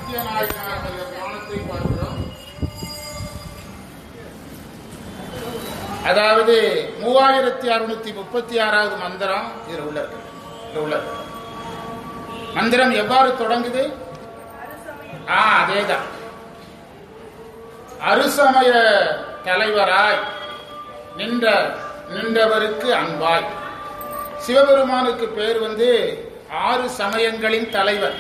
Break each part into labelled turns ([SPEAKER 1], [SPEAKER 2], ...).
[SPEAKER 1] சாக்கிய நாயனாருடைய புராணத்தை பார்க்கிறோம் அதாவது மூவாயிரத்தி அறுநூத்தி முப்பத்தி ஆறாவது மந்திரம் இதில் உள்ளது இதில் உள்ளது மந்திரம் எவ்வாறு தொடங்குது ஆ அதேதான் அருசமய தலைவராய் நின்ற நின்றவருக்கு அன்பாய் சிவபெருமானுக்கு பேர் வந்து ஆறு சமயங்களின் தலைவர்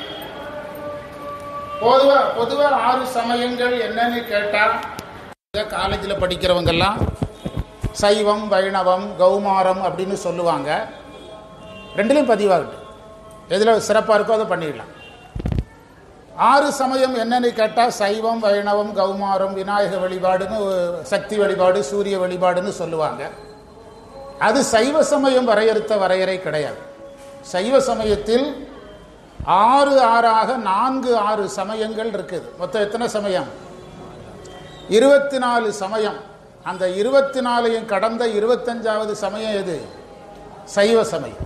[SPEAKER 1] பொதுவா பொதுவா ஆறு சமயங்கள் என்னன்னு கேட்டா காலேஜில் படிக்கிறவங்கெல்லாம் சைவம் வைணவம் கௌமாரம் அப்படின்னு சொல்லுவாங்க ரெண்டுலையும் பதிவாகட்டும் எதில் சிறப்பாக இருக்கோ அதை பண்ணிடலாம் ஆறு சமயம் என்னன்னு கேட்டால் சைவம் வைணவம் கௌமாரம் விநாயக வழிபாடுன்னு சக்தி வழிபாடு சூரிய வழிபாடுன்னு சொல்லுவாங்க அது சைவ சமயம் வரையறுத்த வரையறை கிடையாது சைவ சமயத்தில் ஆறு ஆறாக நான்கு ஆறு சமயங்கள் இருக்குது மொத்தம் எத்தனை சமயம் இருபத்தி நாலு சமயம் அந்த இருபத்தி நாலையும் கடந்த இருபத்தஞ்சாவது சமயம் எது சைவ சமயம்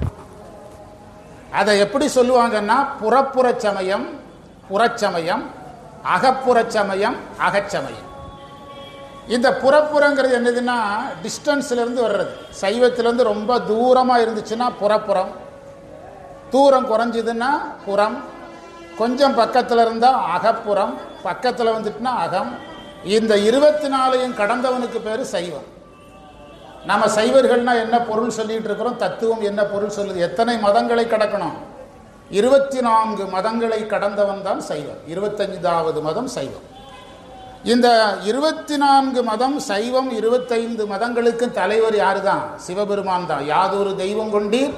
[SPEAKER 1] அதை எப்படி சொல்லுவாங்கன்னா புறப்புற சமயம் புறச்சமயம் அகப்புற சமயம் அகச்சமயம் இந்த புறப்புறங்கிறது என்னதுன்னா டிஸ்டன்ஸ்ல இருந்து வர்றது சைவத்திலேருந்து ரொம்ப தூரமாக இருந்துச்சுன்னா புறப்புறம் தூரம் குறைஞ்சதுன்னா புறம் கொஞ்சம் பக்கத்தில் இருந்தால் அகப்புறம் பக்கத்தில் வந்துட்டுனா அகம் இந்த இருபத்தி நாலையும் கடந்தவனுக்கு பேர் சைவம் நம்ம சைவர்கள்னா என்ன பொருள் சொல்லிட்டு இருக்கிறோம் தத்துவம் என்ன பொருள் சொல்லுது எத்தனை மதங்களை கடக்கணும் இருபத்தி நான்கு மதங்களை கடந்தவன் தான் சைவம் இருபத்தஞ்சாவது மதம் சைவம் இந்த இருபத்தி நான்கு மதம் சைவம் இருபத்தைந்து மதங்களுக்கு தலைவர் யாரு தான் சிவபெருமான் தான் யாதொரு தெய்வம் கொண்டீர்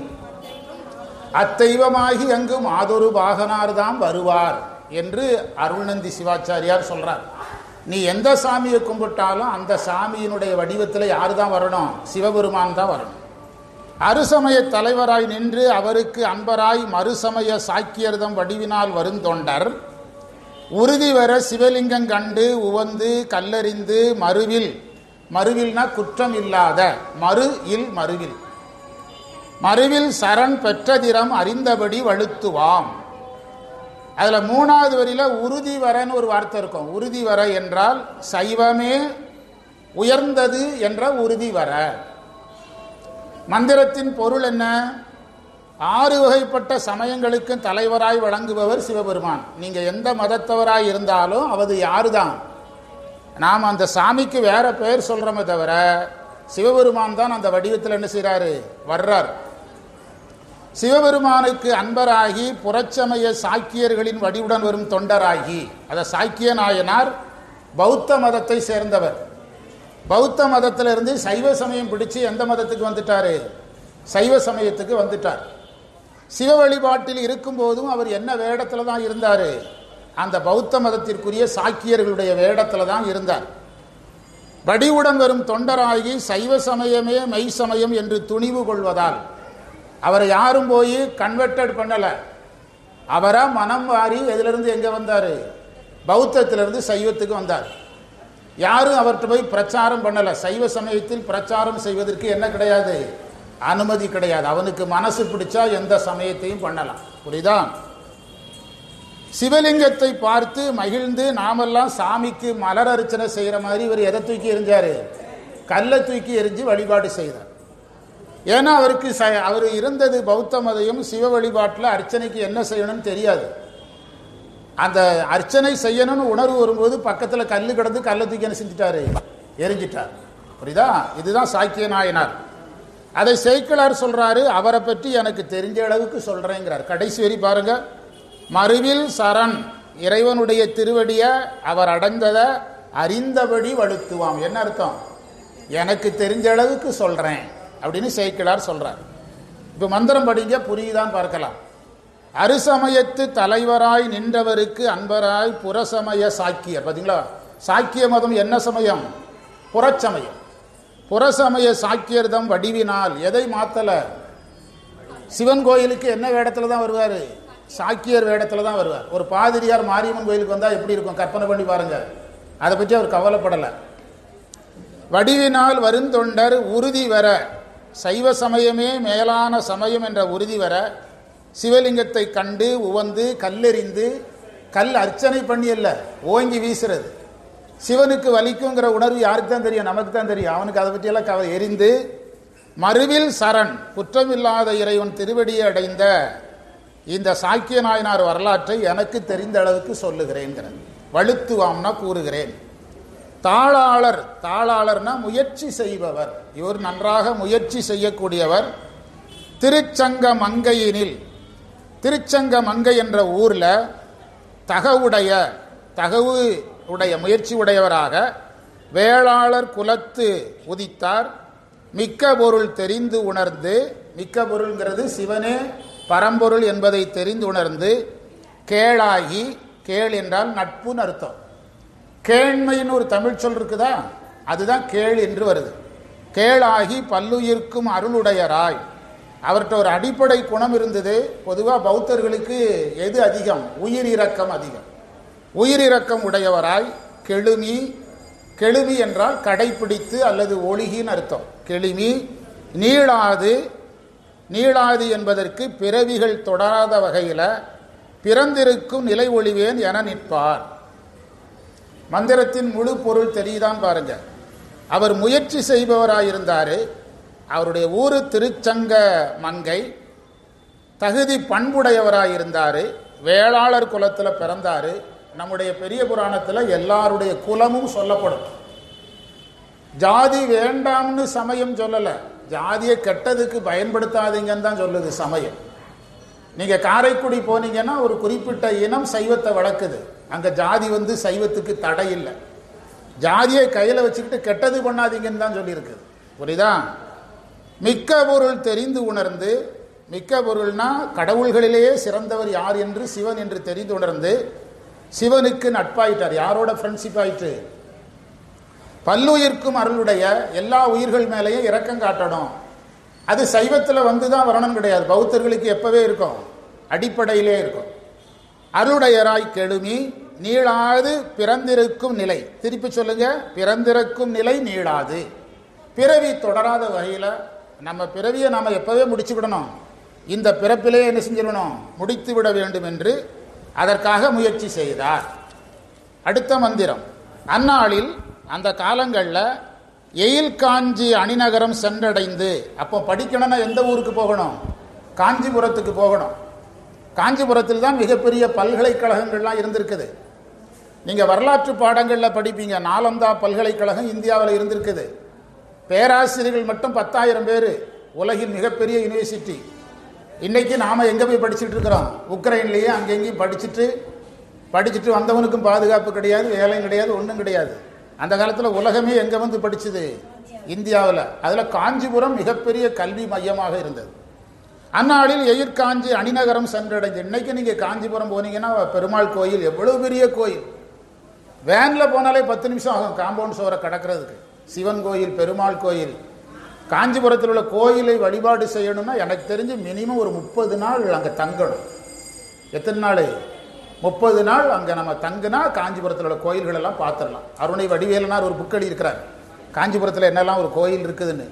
[SPEAKER 1] அத்தெய்வமாகி அங்கும் ஆதொரு பாகனார் தான் வருவார் என்று அருள்நந்தி சிவாச்சாரியார் சொல்றார் நீ எந்த சாமியை கும்பிட்டாலும் அந்த சாமியினுடைய வடிவத்தில் யாரு தான் வரணும் சிவபெருமான் தான் வரணும் அருசமய தலைவராய் நின்று அவருக்கு அன்பராய் மறுசமய சாக்கியர்தம் வடிவினால் வருந்தொண்டர் உறுதி வர சிவலிங்கம் கண்டு உவந்து கல்லறிந்து மறுவில் மறுவில்னா குற்றம் இல்லாத மறு இல் மறுவில் மறுவில் சரண் பெற்றதிரம் அறிந்தபடி வழுத்துவாம் அதுல மூணாவது வரியில உறுதி வரன்னு ஒரு வார்த்தை இருக்கும் உறுதி வர என்றால் சைவமே உயர்ந்தது என்ற உறுதி வர மந்திரத்தின் பொருள் என்ன ஆறு வகைப்பட்ட சமயங்களுக்கு தலைவராய் வழங்குபவர் சிவபெருமான் நீங்க எந்த மதத்தவராய் இருந்தாலும் அவது யாருதான் நாம் அந்த சாமிக்கு வேற பெயர் சொல்றோமே தவிர சிவபெருமான் தான் அந்த வடிவத்தில் என்ன செய்றாரு வர்றார் சிவபெருமானுக்கு அன்பராகி புறச்சமய சாக்கியர்களின் வடிவுடன் வரும் தொண்டராகி அத சாக்கிய நாயனார் பௌத்த மதத்தை சேர்ந்தவர் பௌத்த மதத்திலிருந்து சைவ சமயம் பிடிச்சு எந்த மதத்துக்கு வந்துட்டாரு சைவ சமயத்துக்கு வந்துட்டார் சிவ வழிபாட்டில் இருக்கும்போதும் அவர் என்ன வேடத்தில் தான் இருந்தார் அந்த பௌத்த மதத்திற்குரிய சாக்கியர்களுடைய வேடத்தில் தான் இருந்தார் வடிவுடன் வரும் தொண்டராகி சைவ சமயமே மெய் சமயம் என்று துணிவு கொள்வதால் அவரை யாரும் போய் கன்வெர்டட் பண்ணலை அவரா மனம் வாரி எதிலிருந்து எங்கே வந்தார் பௌத்தத்திலிருந்து சைவத்துக்கு வந்தார் யாரும் அவர்கிட்ட போய் பிரச்சாரம் பண்ணலை சைவ சமயத்தில் பிரச்சாரம் செய்வதற்கு என்ன கிடையாது அனுமதி கிடையாது அவனுக்கு மனசு பிடிச்சா எந்த சமயத்தையும் பண்ணலாம் புரியுதா சிவலிங்கத்தை பார்த்து மகிழ்ந்து நாமெல்லாம் சாமிக்கு மலர் அர்ச்சனை செய்கிற மாதிரி இவர் எதை தூக்கி எறிஞ்சாரு கல்லை தூக்கி எரிஞ்சு வழிபாடு செய்தார் ஏன்னா அவருக்கு ச அவர் இருந்தது பௌத்த மதையும் சிவ வழிபாட்டில் அர்ச்சனைக்கு என்ன செய்யணும்னு தெரியாது அந்த அர்ச்சனை செய்யணும்னு உணர்வு வரும்போது பக்கத்தில் கல் கிடந்து கல்லை தூக்கி என்ன செஞ்சுட்டாரு எரிஞ்சிட்டார் புரியுதா இதுதான் சாக்கிய நாயனார் அதை சேக்கிழார் சொல்றாரு அவரை பற்றி எனக்கு தெரிஞ்ச அளவுக்கு சொல்றேங்கிறார் கடைசி வரி பாருங்க மறுவில் சரண் இறைவனுடைய திருவடிய அவர் அடைந்ததை அறிந்தபடி வலுத்துவாம் என்ன அர்த்தம் எனக்கு தெரிஞ்ச அளவுக்கு சொல்றேன் அப்படின்னு சேக்கிழார் சொல்றார் இப்போ மந்திரம் படிங்க புரியுதான் பார்க்கலாம் அருசமயத்து தலைவராய் நின்றவருக்கு அன்பராய் புறசமய சாக்கியர் பார்த்தீங்களா சாக்கிய மதம் என்ன சமயம் புறச்சமயம் புறசமய சாக்கியர்தம் வடிவினால் எதை மாத்தல சிவன் கோயிலுக்கு என்ன வேடத்துல தான் வருவார் சாக்கியர் வேடத்துல தான் வருவார் ஒரு பாதிரியார் மாரியம்மன் கோயிலுக்கு வந்தால் எப்படி இருக்கும் கற்பனை பண்ணி பாருங்க அதை பற்றி அவர் கவலைப்படலை வடிவினால் வருந்தொண்டர் உறுதி வர சைவ சமயமே மேலான சமயம் என்ற உறுதி வர சிவலிங்கத்தை கண்டு உவந்து கல்லெறிந்து கல் அர்ச்சனை பண்ணி அல்ல ஓங்கி வீசுறது சிவனுக்கு வலிக்குங்கிற உணர்வு யாருக்கு தான் தெரியும் நமக்கு தான் தெரியும் அவனுக்கு அதை பற்றியெல்லாம் கவலை எரிந்து மறுவில் சரண் குற்றமில்லாத இறைவன் திருவடியை அடைந்த இந்த சாக்கிய நாயனார் வரலாற்றை எனக்கு தெரிந்த அளவுக்கு சொல்லுகிறேன்கிறேன் வலுத்துவாம்னா கூறுகிறேன் தாளாளர் தாளாளர்னா முயற்சி செய்பவர் இவர் நன்றாக முயற்சி செய்யக்கூடியவர் திருச்சங்க மங்கையினில் திருச்சங்க மங்கை என்ற ஊரில் தகவுடைய தகவு உடைய முயற்சி உடையவராக வேளாளர் குலத்து உதித்தார் மிக்க பொருள் தெரிந்து உணர்ந்து மிக்க பொருள்ங்கிறது சிவனே பரம்பொருள் என்பதை தெரிந்து உணர்ந்து கேளாகி கேள் என்றால் நட்புன்னு அர்த்தம் கேண்மைன்னு ஒரு தமிழ் சொல் இருக்குதா அதுதான் கேள் என்று வருது கேளாகி பல்லுயிர்க்கும் அருளுடையராய் அவர்கிட்ட ஒரு அடிப்படை குணம் இருந்தது பொதுவாக பௌத்தர்களுக்கு எது அதிகம் உயிரிரக்கம் அதிகம் உயிரிரக்கம் உடையவராய் கெழுமி கெழுமி என்றால் கடைப்பிடித்து அல்லது ஒழுகின்னு அர்த்தம் கெழுமி நீளாது நீளாது என்பதற்கு பிறவிகள் தொடராத வகையில் பிறந்திருக்கும் நிலை ஒளிவேன் என நிற்பார் மந்திரத்தின் முழு பொருள் தெரியுதான் பாருங்க அவர் முயற்சி செய்பவராயிருந்தார் அவருடைய ஊரு திருச்சங்க மங்கை தகுதி பண்புடையவராயிருந்தார் வேளாளர் குலத்தில் பிறந்தார் நம்முடைய பெரிய புராணத்தில் எல்லாருடைய குலமும் சொல்லப்படும் ஜாதி வேண்டாம்னு சமயம் சொல்லலை ஜாதியை கெட்டதுக்கு பயன்படுத்தாதீங்கன்னு தான் சொல்லுது சமயம் நீங்கள் காரைக்குடி போனீங்கன்னா ஒரு குறிப்பிட்ட இனம் சைவத்தை வளர்க்குது அங்கே ஜாதி வந்து சைவத்துக்கு தடை இல்லை ஜாதியை கையில் வச்சுக்கிட்டு கெட்டது பண்ணாதீங்கன்னு தான் சொல்லியிருக்குது புரியுதா மிக்க பொருள் தெரிந்து உணர்ந்து மிக்க பொருள்னா கடவுள்களிலேயே சிறந்தவர் யார் என்று சிவன் என்று தெரிந்து உணர்ந்து சிவனுக்கு நட்பாயிட்டார் யாரோட ஃப்ரெண்ட்ஷிப் ஆயிட்டு பல்லுயிர்க்கும் அருளுடைய எல்லா உயிர்கள் மேலேயும் இரக்கம் காட்டணும் அது சைவத்தில் வந்து தான் வரணும் கிடையாது பௌத்தர்களுக்கு எப்பவே இருக்கும் அடிப்படையிலே இருக்கும் அருளுடையராய் கெழுமி நீளாது பிறந்திருக்கும் நிலை திருப்பி சொல்லுங்க பிறந்திருக்கும் நிலை நீளாது பிறவி தொடராத வகையில் நம்ம பிறவியை நம்ம எப்பவே முடிச்சுக்கிடணும் இந்த பிறப்பிலே என்ன செஞ்சிடணும் முடித்து விட வேண்டும் என்று அதற்காக முயற்சி செய்தார் அடுத்த மந்திரம் அந்நாளில் அந்த காலங்களில் எயில் காஞ்சி அணிநகரம் சென்றடைந்து அப்போ படிக்கணும்னா எந்த ஊருக்கு போகணும் காஞ்சிபுரத்துக்கு போகணும் காஞ்சிபுரத்தில் தான் மிகப்பெரிய பல்கலைக்கழகங்கள்லாம் இருந்திருக்குது நீங்கள் வரலாற்று பாடங்களில் படிப்பீங்க நாலந்தா பல்கலைக்கழகம் இந்தியாவில் இருந்திருக்குது பேராசிரியர்கள் மட்டும் பத்தாயிரம் பேர் உலகின் மிகப்பெரிய யூனிவர்சிட்டி இன்னைக்கு நாம் எங்கே போய் படிச்சுட்டு இருக்கிறோம் உக்ரைன்லேயே அங்கெங்கேயும் படிச்சுட்டு படிச்சுட்டு வந்தவனுக்கும் பாதுகாப்பு கிடையாது வேலையும் கிடையாது ஒன்றும் கிடையாது அந்த காலத்தில் உலகமே எங்கே வந்து படிச்சுது இந்தியாவில் அதில் காஞ்சிபுரம் மிகப்பெரிய கல்வி மையமாக இருந்தது அந்நாளில் எயிர்காஞ்சி அணிநகரம் சென்றடைந்து இன்னைக்கு நீங்கள் காஞ்சிபுரம் போனீங்கன்னா பெருமாள் கோயில் எவ்வளவு பெரிய கோயில் வேனில் போனாலே பத்து நிமிஷம் ஆகும் காம்பவுண்ட் சுவரை கடக்கிறதுக்கு சிவன் கோயில் பெருமாள் கோயில் காஞ்சிபுரத்தில் உள்ள கோயிலை வழிபாடு செய்யணும்னா எனக்கு தெரிஞ்சு மினிமம் ஒரு முப்பது நாள் அங்கே தங்கணும் எத்தனை நாள் முப்பது நாள் அங்கே நம்ம தங்குனா காஞ்சிபுரத்தில் உள்ள கோயில்கள் எல்லாம் பார்த்துடலாம் அருணை வடிவேலனார் ஒரு புக் எழுதியிருக்கிறார் காஞ்சிபுரத்தில் என்னெல்லாம் ஒரு கோயில் இருக்குதுன்னு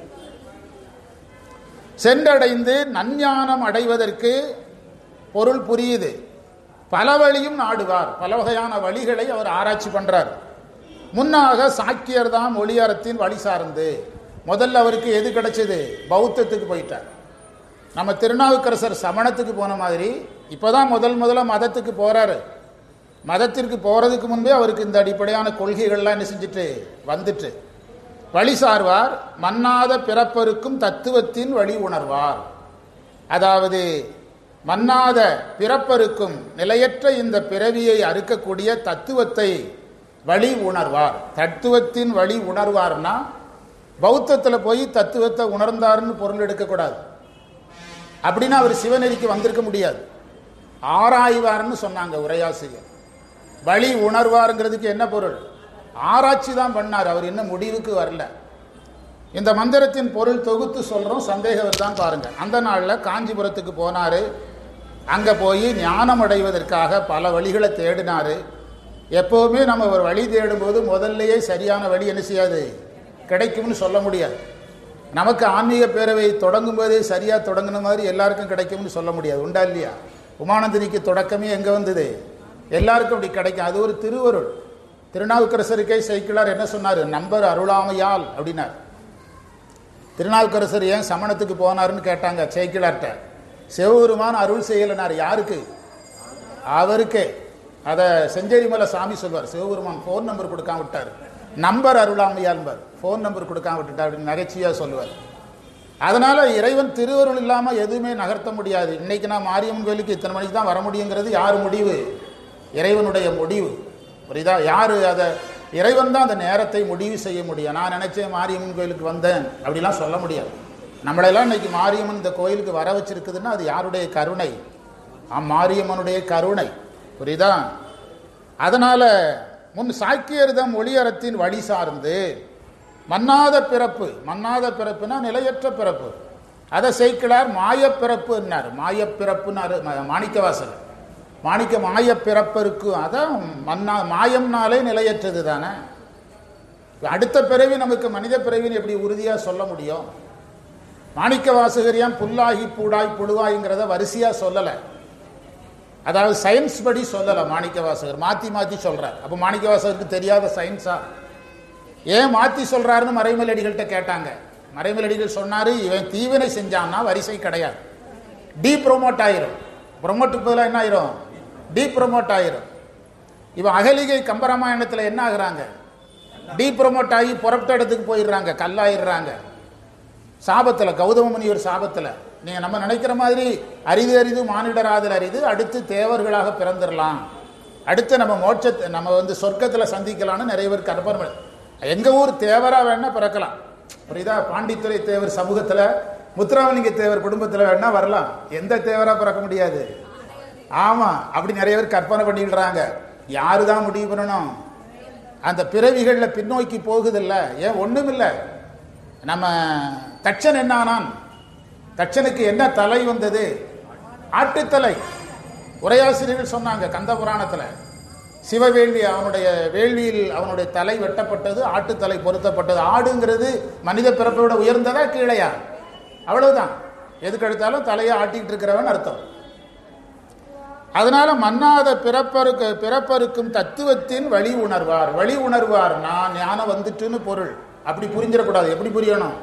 [SPEAKER 1] சென்றடைந்து நஞ்ஞானம் அடைவதற்கு பொருள் புரியுது பல வழியும் நாடுவார் பல வகையான வழிகளை அவர் ஆராய்ச்சி பண்றார் முன்னாக சாக்கியர் தான் மொழியாரத்தின் வழி சார்ந்து முதல்ல அவருக்கு எது கிடைச்சது பௌத்தத்துக்கு போயிட்டார் நம்ம திருநாவுக்கரசர் சமணத்துக்கு போன மாதிரி இப்போதான் முதல் முதல்ல மதத்துக்கு போறாரு மதத்திற்கு போறதுக்கு முன்பே அவருக்கு இந்த அடிப்படையான கொள்கைகள்லாம் என்ன செஞ்சுட்டு வந்துட்டு வழி சார்வார் மன்னாத பிறப்பருக்கும் தத்துவத்தின் வழி உணர்வார் அதாவது மன்னாத பிறப்பருக்கும் நிலையற்ற இந்த பிறவியை அறுக்கக்கூடிய தத்துவத்தை வழி உணர்வார் தத்துவத்தின் வழி உணர்வார்னா பௌத்தத்தில் போய் தத்துவத்தை உணர்ந்தாருன்னு பொருள் எடுக்கக்கூடாது அப்படின்னா அவர் சிவநெறிக்கு வந்திருக்க முடியாது ஆராய்வார்னு சொன்னாங்க உரையாசிரியர் வழி உணர்வாருங்கிறதுக்கு என்ன பொருள் ஆராய்ச்சி தான் பண்ணார் அவர் இன்னும் முடிவுக்கு வரல இந்த மந்திரத்தின் பொருள் தொகுத்து சொல்கிறோம் சந்தேகம் தான் பாருங்க அந்த நாளில் காஞ்சிபுரத்துக்கு போனார் அங்கே போய் ஞானம் அடைவதற்காக பல வழிகளை தேடினார் எப்போவுமே நம்ம ஒரு வழி தேடும்போது முதல்லையே சரியான வழி என்ன செய்யாது கிடைக்கும்னு சொல்ல முடியாது நமக்கு ஆன்மீக பேரவை தொடங்கும் போதே சரியாக தொடங்கின மாதிரி எல்லாருக்கும் கிடைக்கும்னு சொல்ல முடியாது உண்டா இல்லையா உமானந்தினிக்கு தொடக்கமே எங்கே வந்தது எல்லாருக்கும் அப்படி கிடைக்கும் அது ஒரு திருவருள் திருநாவுக்கரசருக்கே சைக்கிளார் என்ன சொன்னார் நம்பர் அருளாமையால் அப்படின்னார் திருநாவுக்கரசர் ஏன் சமணத்துக்கு போனாருன்னு கேட்டாங்க சேக்கிழார்ட்ட சிவபெருமான் அருள் செய்யலைனார் யாருக்கு அவருக்கே அதை செஞ்சேரிமலை சாமி சொல்வார் சிவபெருமான் ஃபோன் நம்பர் கொடுக்காம விட்டார் நம்பர் அருளாமையால்பார் ஃபோன் நம்பர் கொடுக்காம விட்டுட்டார் அப்படின்னு நகைச்சுவையாக சொல்லுவார் அதனால இறைவன் திருவருள் இல்லாமல் எதுவுமே நகர்த்த முடியாது இன்னைக்கு நான் மாரியம்மன் கோயிலுக்கு இத்தனை மணிக்கு தான் வர முடியுங்கிறது யார் முடிவு இறைவனுடைய முடிவு புரியுதா யார் அதை இறைவன் தான் அந்த நேரத்தை முடிவு செய்ய முடியும் நான் நினைச்சேன் மாரியம்மன் கோயிலுக்கு வந்தேன் அப்படிலாம் சொல்ல முடியாது நம்மளெல்லாம் இன்னைக்கு மாரியம்மன் இந்த கோயிலுக்கு வர வச்சிருக்குதுன்னா அது யாருடைய கருணை ஆ மாரியம்மனுடைய கருணை புரியுதா அதனால முன் சாக்கியர்தம் ஒளியறத்தின் வழி சார்ந்து மன்னாத பிறப்பு மன்னாத பிறப்புனா நிலையற்ற பிறப்பு அதை செய்கிறார் மாயப்பிறப்புன்னார் மாயப்பிறப்புன்னாரு ம- மாணிக்கவாசகர் மாணிக்க மாயப்பிறப்பு இருக்கும் அதான் மன்னா மாயம்னாலே நிலையற்றது தானே அடுத்த பிறவி நமக்கு மனித பிறவின்னு எப்படி உறுதியாக சொல்ல முடியும் மாணிக்க வாசகரியாம் புல்லாகி பூடாய் புழுவாய்ங்கிறத வரிசையாக சொல்லலை அதாவது சயின்ஸ் படி சொல்லலை மாணிக்க வாசகர் மாற்றி மாற்றி சொல்கிறார் அப்போ மாணிக்க வாசகருக்கு தெரியாத சயின்ஸா ஏன் மாற்றி சொல்கிறாருன்னு மறைமலடிகள்கிட்ட கேட்டாங்க மறைமலடிகள் சொன்னார் இவன் தீவினை செஞ்சான்னா வரிசை கிடையாது டீ ப்ரொமோட் ஆயிரும் ப்ரொமோட்டுக்கு பதிலாக என்ன ஆயிரும் டீ ப்ரொமோட் ஆயிரும் இவன் அகலிகை கம்பராமாயணத்தில் என்ன ஆகுறாங்க டீ ப்ரொமோட் ஆகி புறப்பட்ட இடத்துக்கு போயிடுறாங்க கல்லாயிடுறாங்க சாபத்தில் கௌதம முனிவர் சாபத்தில் நீங்கள் நம்ம நினைக்கிற மாதிரி அரிது அரிது மானிடராதல் அரிது அடுத்து தேவர்களாக பிறந்துடலாம் அடுத்து நம்ம மோட்சத்தை நம்ம வந்து சொர்க்கத்தில் சந்திக்கலாம்னு நிறைய பேர் கற்பனை பண்ணி- எங்க ஊர் தேவரா வேணா பிறக்கலாம் புரியுதா பாண்டித்துறை தேவர் சமூகத்தில் முத்துராமலிங்க தேவர் குடும்பத்தில் வேணா வரலாம் எந்த தேவரா பிறக்க முடியாது ஆமா அப்படி நிறைய பேர் கற்பனை பண்ணிடுறாங்க யாரு தான் முடிவு பண்ணணும் அந்த பிறவிகளில் பின்னோக்கி போகுதில்ல ஏன் ஒண்ணுமில்லை நம்ம தட்சன் என்ன ஆனான் தட்சனுக்கு என்ன தலை வந்தது ஆட்டுத்தலை உரையாசிரியர்கள் சொன்னாங்க கந்த புராணத்துல சிவவேள்வி அவனுடைய வேள்வியில் அவனுடைய தலை வெட்டப்பட்டது ஆட்டுத்தலை பொருத்தப்பட்டது ஆடுங்கிறது மனித பிறப்பை விட உயர்ந்ததா கீழையா அவ்வளவுதான் எதுக்கு எடுத்தாலும் தலையை ஆட்டிக்கிட்டு இருக்கிறவன் அர்த்தம் அதனால மன்னாத பிறப்பருக்கு பிறப்பருக்கும் தத்துவத்தின் வழி உணர்வார் வழி உணர்வார் நான் ஞானம் வந்துட்டுன்னு பொருள் அப்படி புரிஞ்சிடக்கூடாது எப்படி புரியணும்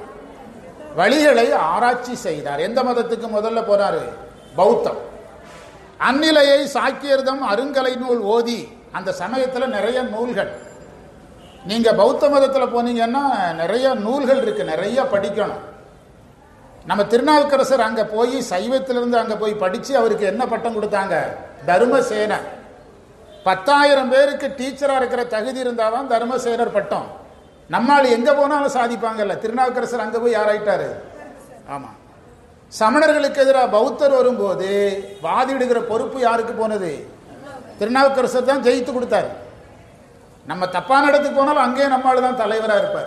[SPEAKER 1] வழிகளை ஆராய்ச்சி செய்தார் எந்த மதத்துக்கு முதல்ல போறாரு பௌத்தம் அந்நிலையை சாக்கியர்தம் அருங்கலை நூல் ஓதி அந்த சமயத்துல நிறைய நூல்கள் நீங்க பௌத்த மதத்துல போனீங்கன்னா நிறைய நூல்கள் இருக்கு நிறைய படிக்கணும் நம்ம திருநாவுக்கரசர் அங்க போய் சைவத்திலிருந்து அங்க போய் படிச்சு அவருக்கு என்ன பட்டம் கொடுத்தாங்க தர்மசேன பத்தாயிரம் பேருக்கு டீச்சரா இருக்கிற தகுதி இருந்தாதான் தர்மசேனர் பட்டம் நம்மால் எங்க போனாலும் சாதிப்பாங்கல்ல திருநாவுக்கரசர் அங்க போய் யாராயிட்டாரு ஆமா சமணர்களுக்கு எதிராக பௌத்தர் வரும்போது வாதிடுகிற பொறுப்பு யாருக்கு போனது திருநாவுக்கரசர் தான் ஜெயித்து கொடுத்தாரு நம்ம தப்பான இடத்துக்கு போனாலும் அங்கேயே நம்மால் தான் தலைவராக இருப்பார்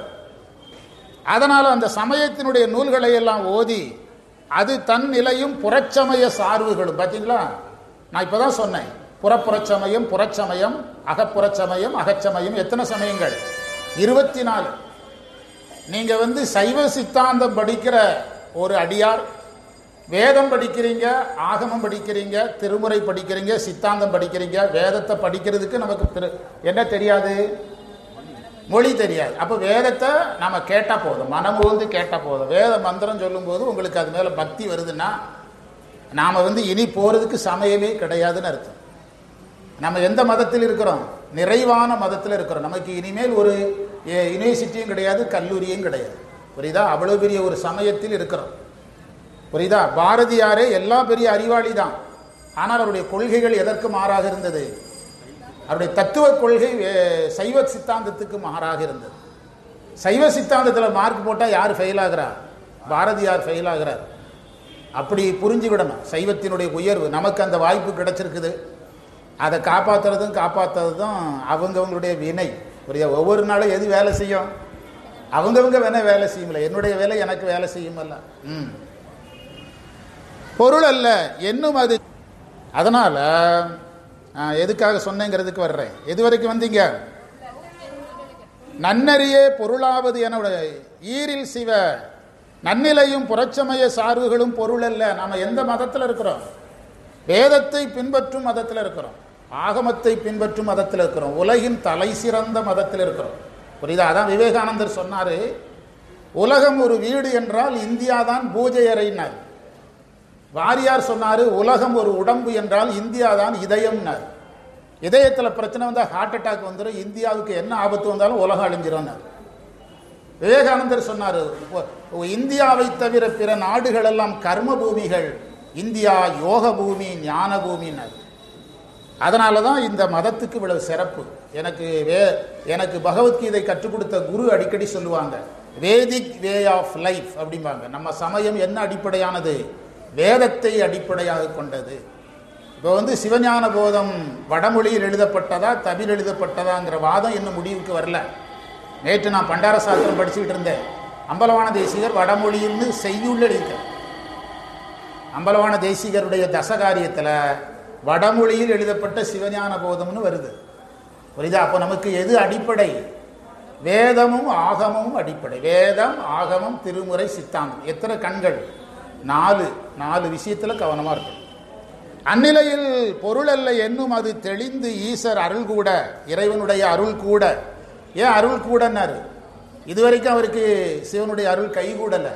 [SPEAKER 1] அதனால் அந்த சமயத்தினுடைய நூல்களை எல்லாம் ஓதி அது தன் நிலையும் புறச்சமய சார்புகளும் பார்த்தீங்களா நான் இப்போ தான் சொன்னேன் புறப்புறச்சமயம் புறச்சமயம் அகப்புறச்சமயம் அகச்சமயம் எத்தனை சமயங்கள் இருபத்தி நாலு நீங்கள் வந்து சைவ சித்தாந்தம் படிக்கிற ஒரு அடியார் வேதம் படிக்கிறீங்க ஆகமம் படிக்கிறீங்க திருமுறை படிக்கிறீங்க சித்தாந்தம் படிக்கிறீங்க வேதத்தை படிக்கிறதுக்கு நமக்கு திரு- என்ன தெரியாது மொழி தெரியாது அப்போ வேதத்தை நம்ம கேட்டால் போதும் மனம் ஊர்ந்து கேட்டால் போதும் வேத மந்திரம் சொல்லும்போது உங்களுக்கு அது மேலே பக்தி வருதுன்னா நாம் வந்து இனி போகிறதுக்கு சமையலே கிடையாதுன்னு அர்த்தம் நம்ம எந்த மதத்தில் இருக்கிறோம் நிறைவான மதத்தில் இருக்கிறோம் நமக்கு இனிமேல் ஒரு எ- யூனிவர்சிட்டியும் கிடையாது கல்லூரியும் கிடையாது புரியுதா அவ்வளோ பெரிய ஒரு சமயத்தில் இருக்கிறோம் புரியுதா பாரதியாரே எல்லா பெரிய அறிவாளி தான் ஆனால் அவருடைய கொள்கைகள் எதற்கு மாறாக இருந்தது அவருடைய தத்துவ கொள்கை வே- சைவ சித்தாந்தத்துக்கு மாறாக இருந்தது சைவ சித்தாந்தத்தில் மார்க் போட்டால் யார் ஃபெயில் ஆகிறா பாரதியார் ஃபெயில் ஆகிறார் அப்படி புரிஞ்சுக்கிடணும் சைவத்தினுடைய உயர்வு நமக்கு அந்த வாய்ப்பு கிடைச்சிருக்குது அதை காப்பாற்றுறதும் காப்பாற்றுறதும் அவங்கவங்களுடைய வினை புரியுதா ஒவ்வொரு நாளும் எது வேலை செய்யும் அவங்கவங்க வேணா வேலை செய்யும்ல என்னுடைய வேலை எனக்கு வேலை செய்யுமல்ல ம் பொருள் அல்ல என்னும் அது அதனால ஆ, எதுக்காக சொன்னேங்கிறதுக்கு வர்றேன் எது வரைக்கும் வந்தீங்க நன்னறியே பொருளாவது என ஈரில் சிவ நன்னிலையும் புறச்சமய சார்புகளும் பொருள் அல்ல நாம எந்த மதத்தில் இருக்கிறோம் வேதத்தை பின்பற்றும் மதத்தில் இருக்கிறோம் ஆகமத்தை பின்பற்றும் மதத்தில் இருக்கிறோம் உலகின் தலை சிறந்த மதத்தில் இருக்கிறோம் புரியுதா அதான் விவேகானந்தர் சொன்னாரு உலகம் ஒரு வீடு என்றால் இந்தியா தான் பூஜை அறையினார் வாரியார் சொன்னாரு உலகம் ஒரு உடம்பு என்றால் இந்தியா தான் இதயம்னார் இதயத்தில் பிரச்சனை வந்தால் ஹார்ட் அட்டாக் வந்துடும் இந்தியாவுக்கு என்ன ஆபத்து வந்தாலும் உலகம் அழிஞ்சிரும்னார் விவேகானந்தர் சொன்னார் இந்தியாவை தவிர பிற நாடுகள் எல்லாம் கர்ம பூமிகள் இந்தியா யோக பூமி ஞான பூமின்னார் அதனால தான் இந்த மதத்துக்கு இவ்வளவு சிறப்பு எனக்கு வே எனக்கு பகவத்கீதை கற்றுக் கொடுத்த குரு அடிக்கடி சொல்லுவாங்க வேதிக் வே ஆஃப் லைஃப் அப்படிம்பாங்க நம்ம சமயம் என்ன அடிப்படையானது வேதத்தை அடிப்படையாக கொண்டது இப்போ வந்து சிவஞான போதம் வடமொழியில் எழுதப்பட்டதா தமிழ் எழுதப்பட்டதாங்கிற வாதம் இன்னும் முடிவுக்கு வரல நேற்று நான் பண்டார சாஸ்திரம் படிச்சுக்கிட்டு இருந்தேன் அம்பலவான தேசிகர் வடமொழியில்னு செய்யுள் எழுதியிருக்கார் அம்பலவான தேசிகருடைய தசகாரியத்தில் வடமொழியில் எழுதப்பட்ட சிவஞான போதம்னு வருது புரியுதா அப்போ நமக்கு எது அடிப்படை வேதமும் ஆகமும் அடிப்படை வேதம் ஆகமம் திருமுறை சித்தாந்தம் எத்தனை கண்கள் நாலு நாலு விஷயத்தில் கவனமாக இருக்கும் அந்நிலையில் பொருள் அல்ல என்னும் அது தெளிந்து ஈசர் அருள் கூட இறைவனுடைய அருள் கூட ஏன் அருள் கூடன்னாரு இதுவரைக்கும் அவருக்கு சிவனுடைய அருள் கை கூடல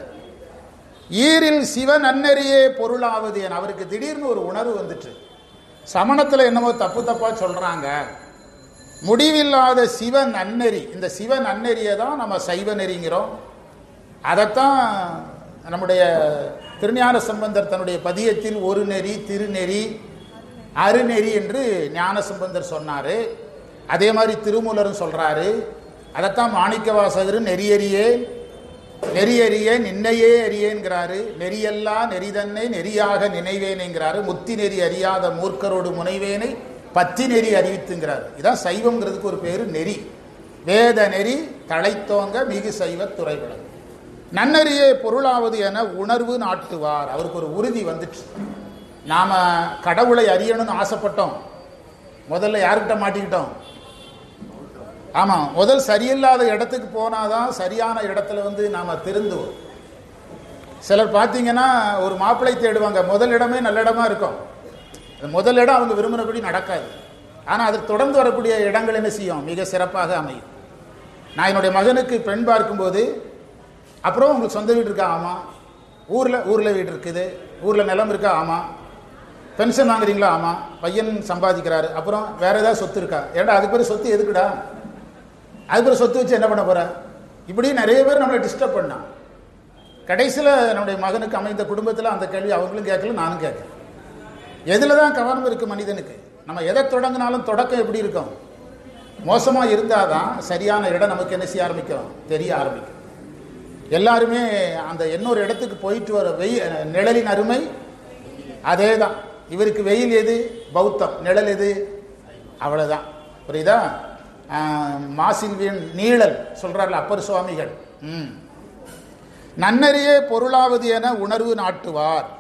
[SPEAKER 1] ஈரில் சிவன் அன்னறியே பொருளாவது என அவருக்கு திடீர்னு ஒரு உணர்வு வந்துட்டு சமணத்தில் என்னமோ தப்பு தப்பா சொல்றாங்க முடிவில்லாத சிவன் அன்னெறி இந்த சிவன் அன்னெறியை தான் நம்ம சைவ நெறிங்கிறோம் அதைத்தான் நம்முடைய திருஞான சம்பந்தர் தன்னுடைய பதியத்தில் ஒரு நெறி திருநெறி அருநெறி என்று ஞான சம்பந்தர் சொன்னார் அதே மாதிரி திருமூலரும் சொல்றாரு அதைத்தான் மாணிக்க வாசகர் நெறியறியே நெறியறியே நின்னையே அறியேங்கிறாரு நெறியல்லா நெறிதன்னை நெறியாக நினைவேனேங்கிறாரு முத்தி நெறி அறியாத மூர்க்கரோடு முனைவேனை பத்தி நெறி அறிவித்துங்கிறார் இதான் சைவம்ங்கிறதுக்கு ஒரு பேரு நெறி வேத நெறி தழைத்தோங்க மிகு சைவ துறைவிடம் நன்னறியே பொருளாவது என உணர்வு நாட்டுவார் அவருக்கு ஒரு உறுதி வந்துச்சு நாம கடவுளை அறியணும்னு ஆசைப்பட்டோம் முதல்ல யாருக்கிட்ட மாட்டிக்கிட்டோம் ஆமாம் முதல் சரியில்லாத இடத்துக்கு போனாதான் சரியான இடத்துல வந்து நாம் திருந்துவோம் சிலர் பார்த்தீங்கன்னா ஒரு மாப்பிள்ளை தேடுவாங்க முதல் இடமே நல்ல இடமா இருக்கும் அந்த முதல் இடம் அவங்க விரும்பினபடி நடக்காது ஆனால் அதுக்கு தொடர்ந்து வரக்கூடிய இடங்கள் என்ன செய்யும் மிக சிறப்பாக அமையும் நான் என்னுடைய மகனுக்கு பெண் பார்க்கும்போது அப்புறம் உங்களுக்கு சொந்த வீடு இருக்கா ஆமாம் ஊரில் ஊரில் வீடு இருக்குது ஊரில் நிலம் இருக்கா ஆமாம் பென்ஷன் வாங்குறீங்களா ஆமாம் பையன் சம்பாதிக்கிறாரு அப்புறம் வேற ஏதாவது சொத்து இருக்கா ஏடா அதுக்கு பேர் சொத்து எதுக்குடா அதுக்கு ஒரு சொத்து வச்சு என்ன பண்ண போற இப்படி நிறைய பேர் நம்மளை டிஸ்டர்ப் பண்ணான் கடைசியில் நம்முடைய மகனுக்கு அமைந்த குடும்பத்தில் அந்த கேள்வி அவங்களும் கேட்கல நானும் கேட்கல எதில் தான் கவனம் இருக்கு மனிதனுக்கு நம்ம எதை தொடங்கினாலும் தொடக்கம் எப்படி இருக்கும் மோசமாக இருந்தால் தான் சரியான இடம் நமக்கு என்ன செய்ய ஆரம்பிக்கும் தெரிய ஆரம்பிக்கும் எல்லாருமே அந்த இன்னொரு இடத்துக்கு போயிட்டு வர வெயில் நிழலின் அருமை அதே தான் இவருக்கு வெயில் எது பௌத்தம் நிழல் எது அவ்வளோதான் புரியுதா மாசில் வீண் நீழல் சொல்றார்ல அப்பர் சுவாமிகள் ம் நன்னறியே பொருளாவது என உணர்வு நாட்டுவார்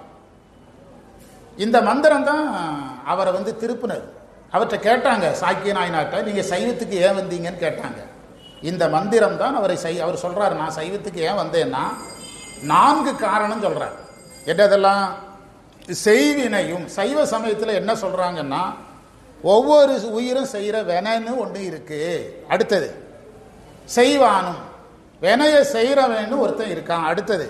[SPEAKER 1] இந்த மந்திரம் தான் அவரை வந்து திருப்பினர் அவர்கிட்ட கேட்டாங்க சாக்கிய நாயனார்ட்ட நீங்க சைவத்துக்கு ஏன் வந்தீங்கன்னு கேட்டாங்க இந்த மந்திரம் தான் அவரை சை அவர் சொல்றாரு நான் சைவத்துக்கு ஏன் வந்தேன்னா நான்கு காரணம் சொல்றார் என்னதெல்லாம் செய்வினையும் சைவ சமயத்தில் என்ன சொல்றாங்கன்னா ஒவ்வொரு உயிரும் செய்கிற வினைன்னு ஒன்று இருக்கு அடுத்தது செய்வானும் வினைய செய்கிறவன்னு ஒருத்தன் இருக்கான் அடுத்தது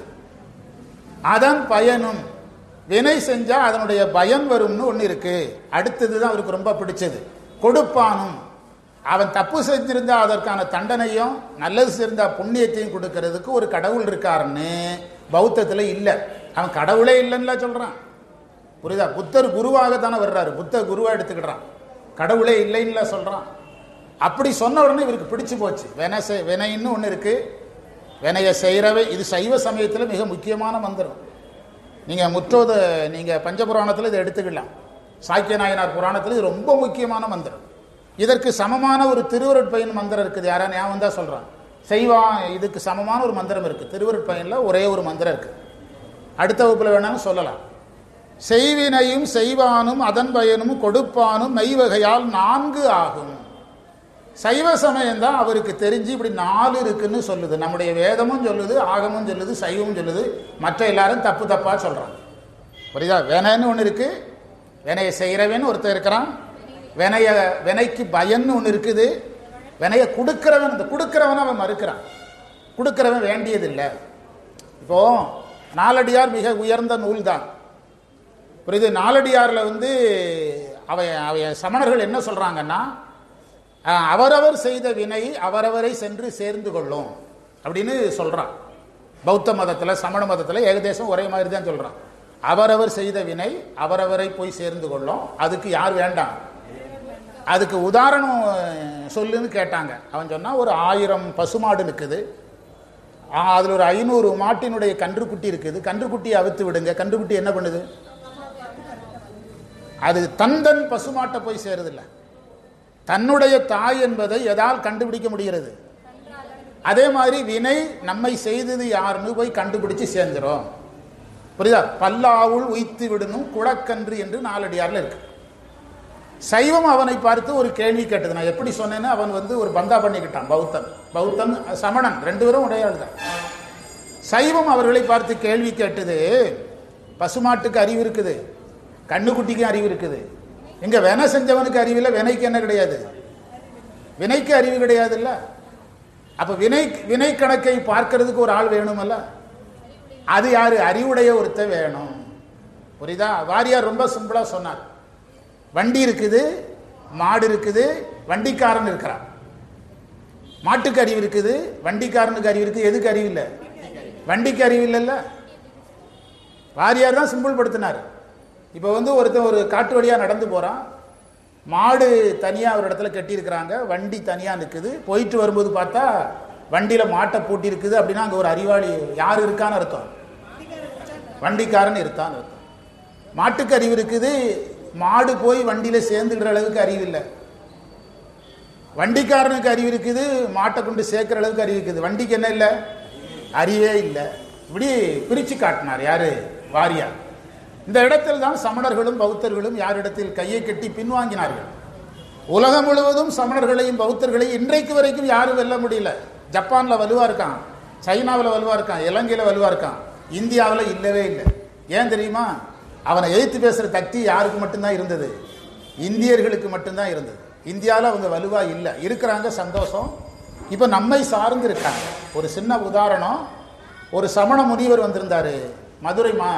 [SPEAKER 1] அதன் பயனும் வினை செஞ்சா அதனுடைய பயன் வரும்னு ஒன்று இருக்கு அடுத்தது தான் அவருக்கு ரொம்ப பிடிச்சது கொடுப்பானும் அவன் தப்பு செஞ்சிருந்தா அதற்கான தண்டனையும் நல்லது செஞ்சா புண்ணியத்தையும் கொடுக்கறதுக்கு ஒரு கடவுள் இருக்காருன்னு பௌத்தத்தில் இல்லை அவன் கடவுளே இல்லைன்னு சொல்றான் புரியுதா புத்தர் குருவாக தானே வர்றாரு புத்தர் குருவா எடுத்துக்கிட்டான் கடவுளே இல்லைன்னு சொல்றான் அப்படி சொன்ன உடனே இவருக்கு பிடிச்சு போச்சு வினை செய் வினைன்னு ஒன்று இருக்கு வினைய செய்கிறவை இது சைவ சமயத்தில் மிக முக்கியமான மந்திரம் நீங்கள் முற்றோத நீங்கள் பஞ்சபுராணத்தில் இதை எடுத்துக்கலாம் சாக்கிய நாயனார் புராணத்தில் இது ரொம்ப முக்கியமான மந்திரம் இதற்கு சமமான ஒரு திருவருட்பயன் மந்திரம் இருக்குது யாரா ஞாபகம் தான் சொல்கிறான் செய்வா இதுக்கு சமமான ஒரு மந்திரம் இருக்குது திருவருட்பயனில் ஒரே ஒரு மந்திரம் இருக்குது அடுத்த வகுப்பில் வேணாலும் சொல்லலாம் செய்வினையும் செய்வானும் அதன் பயனும் கொடுப்பானும் மெய்வகையால் நான்கு ஆகும் சைவ சமயம் தான் அவருக்கு தெரிஞ்சு இப்படி நாலு இருக்குன்னு சொல்லுது நம்முடைய வேதமும் சொல்லுது ஆகமும் சொல்லுது சைவமும் சொல்லுது மற்ற எல்லாரும் தப்பு தப்பாக சொல்கிறாங்க புரியுதா வேணைன்னு ஒன்று இருக்கு வேணையை செய்கிறவன் ஒருத்தர் இருக்கிறான் வினைய வினைக்கு பயன்னு ஒன்று இருக்குது வினைய கொடுக்கிறவன் இந்த கொடுக்கிறவன் அவன் மறுக்கிறான் கொடுக்கிறவன் வேண்டியதில்லை இப்போ நாலடியார் மிக உயர்ந்த நூல் தான் புரியுது நாலடியாரில் வந்து அவை அவைய சமணர்கள் என்ன சொல்றாங்கன்னா அஹ், அவரவர் செய்த வினை அவரவரை சென்று சேர்ந்து கொள்ளும் அப்படின்னு சொல்றான் பௌத்த மதத்தில் சமண மதத்தில் ஏகதேசம் ஒரே மாதிரி தான் சொல்றான் அவரவர் செய்த வினை அவரவரை போய் சேர்ந்து கொள்ளும் அதுக்கு யார் வேண்டாம் அதுக்கு உதாரணம் அஹ், சொல்லுன்னு கேட்டாங்க அவன் சொன்னா ஒரு ஆயிரம் பசுமாடு நிற்குது அதில் ஒரு ஐநூறு மாட்டினுடைய கன்றுக்குட்டி இருக்குது கன்றுக்குட்டியை அவித்து விடுங்க கன்றுக்குட்டி என்ன பண்ணுது அது தந்தன் பசுமாட்டை போய் சேருதில்ல தன்னுடைய தாய் என்பதை எதால் கண்டுபிடிக்க முடிகிறது அதே மாதிரி வினை நம்மை செய்தது யாருன்னு போய் கண்டுபிடிச்சு சேர்ந்துரும் புரியுதா பல்லாவுள் உய்த்து விடணும் குளக்கன்று என்று நாலடியார்ல இருக்கு சைவம் அவனை பார்த்து ஒரு கேள்வி கேட்டது நான் எப்படி சொன்னேன்னு அவன் வந்து ஒரு பந்தா பண்ணிக்கிட்டான் பௌத்தன் பௌத்தன் சமணன் ரெண்டு பேரும் உடைய ஆள் தான் சைவம் அவர்களை பார்த்து கேள்வி கேட்டது பசுமாட்டுக்கு அறிவு இருக்குது கண்ணுக்குட்டிக்கு அறிவு இருக்குது இங்க வினை செஞ்சவனுக்கு அறிவு இல்லை வினைக்கு என்ன கிடையாது வினைக்கு அறிவு கிடையாது இல்ல அப்ப வினை வினை கணக்கை பார்க்கிறதுக்கு ஒரு ஆள் வேணுமல்ல அது யாரு அறிவுடைய ஒருத்த வேணும் புரியுதா வாரியார் ரொம்ப சிம்பிளா சொன்னார் வண்டி இருக்குது மாடு இருக்குது வண்டிக்காரன் இருக்கிறான் மாட்டுக்கு அறிவு இருக்குது வண்டிக்காரனுக்கு அறிவு இருக்குது எதுக்கு அறிவு இல்லை வண்டிக்கு அறிவு இல்லைல்ல வாரியார் தான் சிம்பிள் படுத்தினார் இப்போ வந்து ஒருத்தன் ஒரு காட்டு வழியாக நடந்து போகிறான் மாடு தனியாக ஒரு இடத்துல கட்டியிருக்கிறாங்க வண்டி தனியாக நிற்குது போயிட்டு வரும்போது பார்த்தா வண்டியில் மாட்டை பூட்டி இருக்குது அப்படின்னா அங்கே ஒரு அறிவாளி யார் இருக்கான்னு அர்த்தம் வண்டிக்காரன் இருக்கான்னு அர்த்தம் மாட்டுக்கு அறிவு இருக்குது மாடு போய் வண்டியில் சேர்ந்துக்கிற அளவுக்கு அறிவு இல்லை வண்டிக்காரனுக்கு அறிவு இருக்குது மாட்டை கொண்டு சேர்க்கிற அளவுக்கு அறிவு இருக்குது வண்டிக்கு என்ன இல்லை அறிவே இல்லை இப்படி பிரிச்சு காட்டினார் யாரு வாரியார் இந்த இடத்தில் தான் சமணர்களும் பௌத்தர்களும் யாரிடத்தில் கையை கட்டி பின்வாங்கினார்கள் உலகம் முழுவதும் சமணர்களையும் பௌத்தர்களையும் இன்றைக்கு வரைக்கும் யாரும் வெல்ல முடியல ஜப்பான்ல வலுவா இருக்கான் சைனாவில் வலுவா இருக்கான் இலங்கையில வலுவா இருக்கான் இந்தியாவில் இல்லவே இல்லை ஏன் தெரியுமா அவனை எதிர்த்து பேசுற தக்தி யாருக்கு மட்டும்தான் இருந்தது இந்தியர்களுக்கு மட்டும்தான் இருந்தது இந்தியாவில் அவங்க வலுவா இல்லை இருக்கிறாங்க சந்தோஷம் இப்போ நம்மை சார்ந்து இருக்காங்க ஒரு சின்ன உதாரணம் ஒரு சமண முனிவர் வந்திருந்தாரு மதுரை மா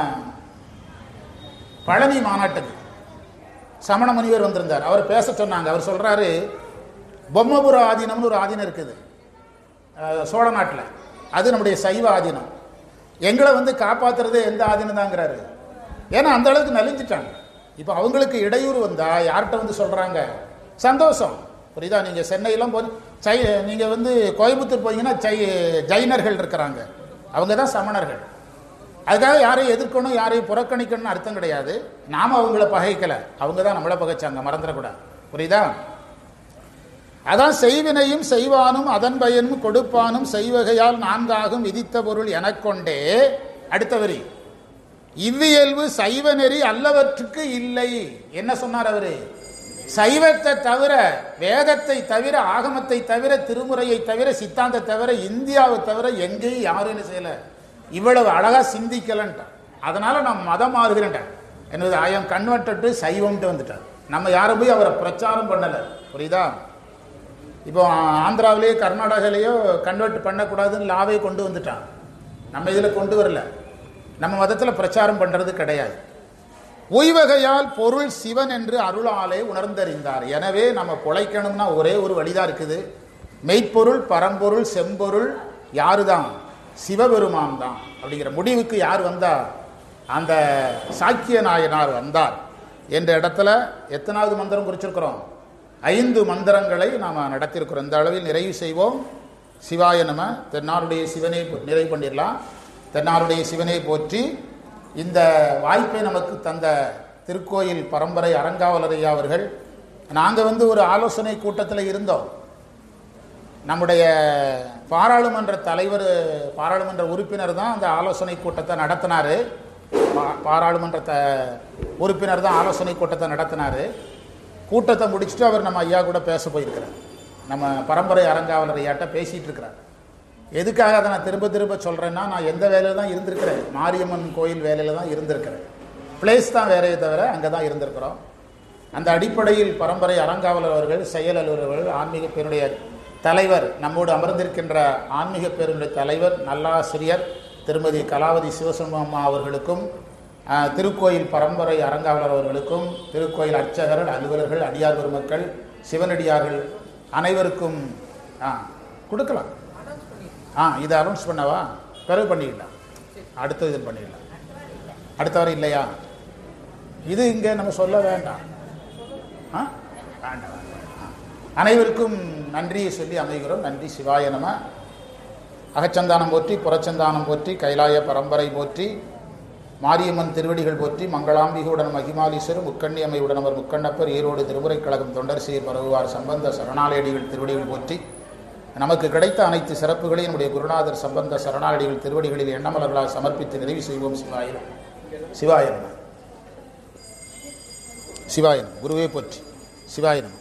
[SPEAKER 1] பழனி மாநாட்டுக்கு சமண முனிவர் வந்திருந்தார் அவர் பேச சொன்னாங்க அவர் சொல்றாரு பொம்மபுர ஆதீனம்னு ஒரு ஆதீனம் இருக்குது அஹ், சோழ நாட்டில் அது நம்முடைய சைவ ஆதீனம் எங்களை வந்து காப்பாத்துறதே எந்த ஆதீனம் தாங்கிறாரு ஏன்னா அந்த அளவுக்கு நலிஞ்சிட்டாங்க இப்போ அவங்களுக்கு இடையூறு வந்தா யார்கிட்ட வந்து சொல்றாங்க சந்தோஷம் புரியுதா நீங்க சென்னையெல்லாம் போய் சை நீங்க வந்து கோயம்புத்தூர் போனீங்கன்னா சை ஜைனர்கள் இருக்கிறாங்க அவங்க தான் சமணர்கள் அதுக்காக யாரையும் எதிர்க்கணும் யாரையும் புறக்கணிக்கணும்னு அர்த்தம் கிடையாது நாம அவங்கள பகைக்கல அவங்க தான் நம்மளை பகைச்சாங்க மறந்துடக்கூடாது புரியுதா அதான் செய்வினையும் செய்வானும் அதன் பயனும் கொடுப்பானும் செய்வகையால் நான்காகும் விதித்த பொருள் எனக்கொண்டே அடுத்த வரி இவ்வியல்பு சைவ நெறி அல்லவற்றுக்கு இல்லை என்ன சொன்னார் அவரு சைவத்தை தவிர வேதத்தை தவிர ஆகமத்தை தவிர திருமுறையை தவிர சித்தாந்த தவிர இந்தியாவை தவிர எங்கேயும் யாரும் என்ன செய்யல இவ்வளவு அழகா சிந்திக்கலன்ட்டான் அதனால நான் மதம் மாறுகிறேன்ட்டேன் என்னது ஐயம் கன்வெர்டட் சைவம்ட்டு வந்துட்டார் நம்ம யாரும் போய் அவரை பிரச்சாரம் பண்ணல புரியுதா இப்போ ஆந்திராவிலேயோ கர்நாடகாலேயோ கன்வெர்ட் பண்ணக்கூடாதுன்னு லாவே கொண்டு வந்துட்டான் நம்ம இதில் கொண்டு வரல நம்ம மதத்தில் பிரச்சாரம் பண்ணுறது கிடையாது உய்வகையால் பொருள் சிவன் என்று அருளாலே உணர்ந்தறிந்தார் எனவே நம்ம பொழைக்கணும்னா ஒரே ஒரு வழிதான் இருக்குது மெய்ப்பொருள் பரம்பொருள் செம்பொருள் யாரு தான் சிவபெருமான் தான் அப்படிங்கிற முடிவுக்கு யார் வந்தார் அந்த சாக்கிய நாயனார் வந்தார் என்ற இடத்துல எத்தனாவது மந்திரம் குறிச்சிருக்கிறோம் ஐந்து மந்திரங்களை நாம் நடத்தியிருக்கிறோம் இந்த அளவில் நிறைவு செய்வோம் சிவாய நம தென்னாருடைய சிவனை நிறைவு பண்ணிடலாம் தென்னாருடைய சிவனை போற்றி இந்த வாய்ப்பை நமக்கு தந்த திருக்கோயில் பரம்பரை அறங்காவலரையா அவர்கள் நாங்கள் வந்து ஒரு ஆலோசனை கூட்டத்தில் இருந்தோம் நம்முடைய பாராளுமன்ற தலைவர் பாராளுமன்ற உறுப்பினர் தான் அந்த ஆலோசனை கூட்டத்தை நடத்தினார் பாராளுமன்ற த உறுப்பினர் தான் ஆலோசனை கூட்டத்தை நடத்தினார் கூட்டத்தை முடிச்சுட்டு அவர் நம்ம ஐயா கூட பேச போயிருக்கிறார் நம்ம பரம்பரை அறங்காவலர் ஐயாட்ட பேசிகிட்டு இருக்கிறார் எதுக்காக அதை நான் திரும்ப திரும்ப சொல்கிறேன்னா நான் எந்த வேலையில் தான் இருந்திருக்கிறேன் மாரியம்மன் கோயில் வேலையில் தான் இருந்திருக்கிறேன் பிளேஸ் தான் வேறையே தவிர அங்கே தான் இருந்திருக்கிறோம் அந்த அடிப்படையில் பரம்பரை அறங்காவலர் அவர்கள் செயல் அலுவலர்கள் ஆன்மீக பேருடைய தலைவர் நம்மோடு அமர்ந்திருக்கின்ற ஆன்மீக பேருடைய தலைவர் நல்லாசிரியர் திருமதி கலாவதி சிவசண்முகம்மா அவர்களுக்கும் ஆஹ், திருக்கோயில் பரம்பரை அறங்காவலர் அவர்களுக்கும் திருக்கோயில் அர்ச்சகர்கள் அலுவலர்கள் அடியார் பெருமக்கள் சிவனடியார்கள் அனைவருக்கும் ஆ கொடுக்கலாம் ஆ இதை அனௌன்ஸ் பண்ணவா பிறகு பண்ணிடலாம் அடுத்த இது பண்ணிடலாம் அடுத்த வரை இல்லையா இது இங்கே நம்ம சொல்ல வேண்டாம் ஆ வேண்டாம் வேண்டாம். ஆ. அனைவருக்கும் நன்றியை சொல்லி அமைகிறோம் நன்றி சிவாய நம அகச்சந்தானம் போற்றி புறச்சந்தானம் போற்றி கைலாய பரம்பரை போற்றி மாரியம்மன் திருவடிகள் போற்றி மங்களாம்பிகையுடன் மகிமாலீஸ்வரர் முக்கண்ணி அம்மையுடன் அவர் முக்கண்ணப்பர் ஈரோடு திருமுறைக் கழகம் தொண்டர் சீர் பரவுவார் சம்பந்த சரணாலயடிகள் திருவடிகள் போற்றி நமக்கு கிடைத்த அனைத்து சிறப்புகளையும் நம்முடைய குருநாதர் சம்பந்த சரணாலயடிகள் திருவடிகளில் எண்ணமலர்களால் சமர்ப்பித்து நிறைவு செய்வோம் சிவாயிரம் சிவாயிரம் சிவாயனம் குருவே போற்றி சிவாயனம்